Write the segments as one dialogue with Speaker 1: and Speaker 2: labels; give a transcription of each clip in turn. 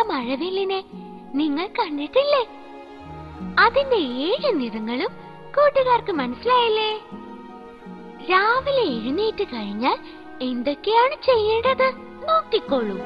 Speaker 1: മഴവില്ലിനെ നിങ്ങൾ കണ്ടിട്ടില്ലേ അതിന്റെ ഏഴ് നിറങ്ങളും കൂട്ടുകാർക്ക് മനസ്സിലായില്ലേ രാവിലെ എഴുന്നേറ്റ് കഴിഞ്ഞാൽ എന്തൊക്കെയാണ് ചെയ്യേണ്ടത് നോക്കിക്കോളൂ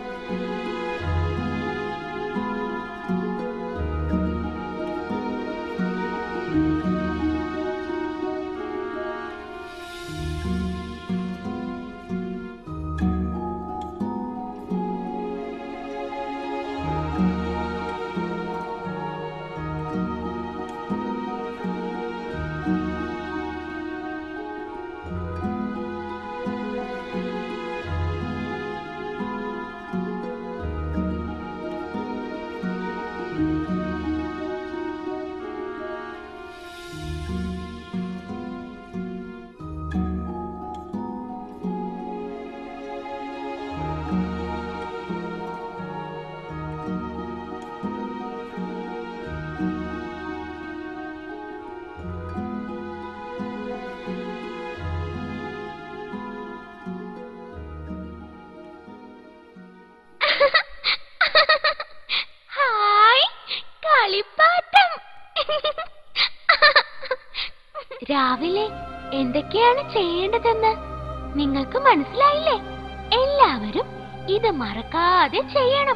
Speaker 1: ഹായ് കളിപ്പാട്ടം രാവിലെ എന്തൊക്കെയാണ് ചെയ്യേണ്ടതെന്ന് നിങ്ങൾക്ക് മനസ്സിലായില്ലേ എല്ലാവരും ഇത് മറക്കാതെ ചെയ്യണം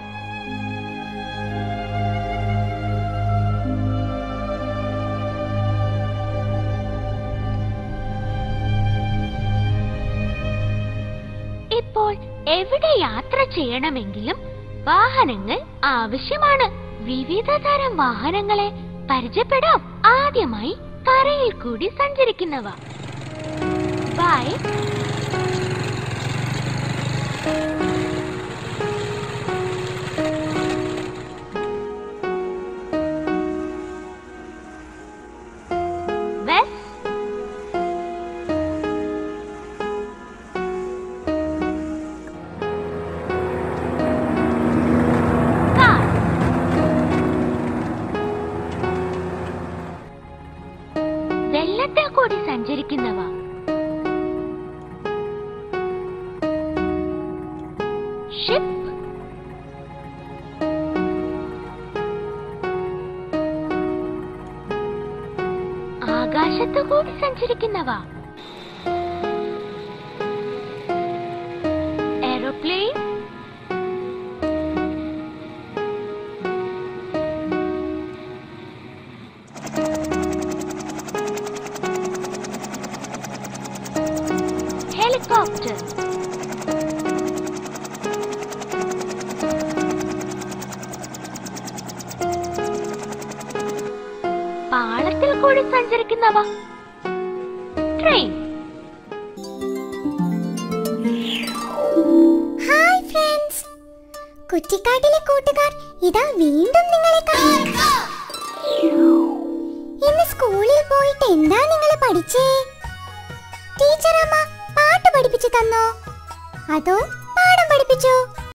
Speaker 1: ഇപ്പോൾ എവിടെ യാത്ര ചെയ്യണമെങ്കിലും വാഹനങ്ങൾ ആവശ്യമാണ് വിവിധ തരം വാഹനങ്ങളെ പരിചയപ്പെടാം ആദ്യമായി കരയിൽ കൂടി സഞ്ചരിക്കുന്നവ ബൈ ബസ് കാർ വെള്ളത്തിൽ കൂടി സഞ്ചരിക്കുന്നവ ഷിപ്പ് ആകാശത്തു കൂടി സഞ്ചരിക്കുന്നവ എയ്റോപ്ലെയിൻ ഹെലികോപ്റ്റർ പാളത്തിൽ കൂടി സഞ്ചരിക്കുന്നവ ട്രെയിൻ
Speaker 2: ഹായ് ഫ്രണ്ട്സ് കുറ്റിക്കാട്ടിലെ കൂട്ടുകാർ ഇതാ വീണ്ടും നിങ്ങളെ കാണുന്നു ഇന്ന് സ്കൂളിൽ പോയിട്ട് എന്താ നിങ്ങൾ പഠിച്ചേ ടീച്ചർ അമ്മ പാട്ട് പഠിപ്പിച്ചു തന്നോ അതോ പാഠം പഠിപ്പിച്ചോ